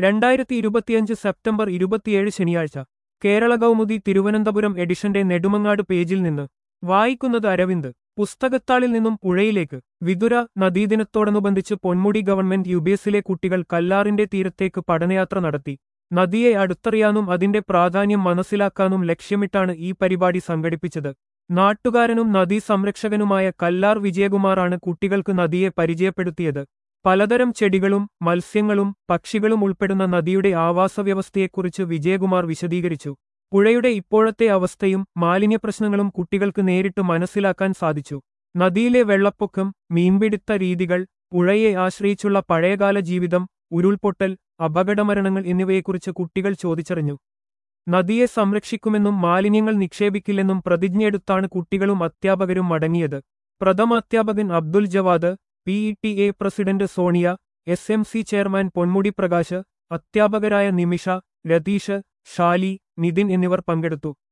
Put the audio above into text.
രണ്ടായിരത്തി ഇരുപത്തിയഞ്ച് സെപ്റ്റംബർ ഇരുപത്തിയേഴ് ശനിയാഴ്ച കേരള കൗമുദി തിരുവനന്തപുരം എഡിഷന്റെ നെടുമങ്ങാട് പേജിൽ നിന്ന് വായിക്കുന്നത് അരവിന്ദ് പുസ്തകത്താളിൽ നിന്നും പുഴയിലേക്ക് വിതുര നദീദിനത്തോടനുബന്ധിച്ച് പൊന്മുടി ഗവൺമെന്റ് യുബിഎസിലെ കുട്ടികൾ കല്ലാറിന്റെ തീരത്തേക്ക് പഠനയാത്ര നടത്തി നദിയെ അടുത്തറിയാനും അതിന്റെ പ്രാധാന്യം മനസ്സിലാക്കാനും ലക്ഷ്യമിട്ടാണ് ഈ പരിപാടി സംഘടിപ്പിച്ചത് നാട്ടുകാരനും നദീ സംരക്ഷകനുമായ കല്ലാർ വിജയകുമാറാണ് കുട്ടികൾക്ക് നദിയെ പരിചയപ്പെടുത്തിയത് പലതരം ചെടികളും മത്സ്യങ്ങളും പക്ഷികളും ഉൾപ്പെടുന്ന നദിയുടെ ആവാസവ്യവസ്ഥയെക്കുറിച്ച് വിജയകുമാർ വിശദീകരിച്ചു പുഴയുടെ ഇപ്പോഴത്തെ അവസ്ഥയും മാലിന്യപ്രശ്നങ്ങളും കുട്ടികൾക്ക് നേരിട്ട് മനസ്സിലാക്കാൻ സാധിച്ചു നദിയിലെ വെള്ളപ്പൊക്കം മീൻപിടുത്ത രീതികൾ പുഴയെ ആശ്രയിച്ചുള്ള പഴയകാല ജീവിതം ഉരുൾപൊട്ടൽ അപകടമരണങ്ങൾ എന്നിവയെക്കുറിച്ച് കുട്ടികൾ ചോദിച്ചറിഞ്ഞു നദിയെ സംരക്ഷിക്കുമെന്നും മാലിന്യങ്ങൾ നിക്ഷേപിക്കില്ലെന്നും പ്രതിജ്ഞയെടുത്താണ് കുട്ടികളും അധ്യാപകരും മടങ്ങിയത് പ്രഥമാധ്യാപകൻ Abdul Javad P E T A president Sonia S M C chairman Ponmudi Prakash അധ്യാപകരായ നിമിഷ രതീഷ് ഷാലി നിതിൻ എന്നിവർ പങ്കെടുത്തു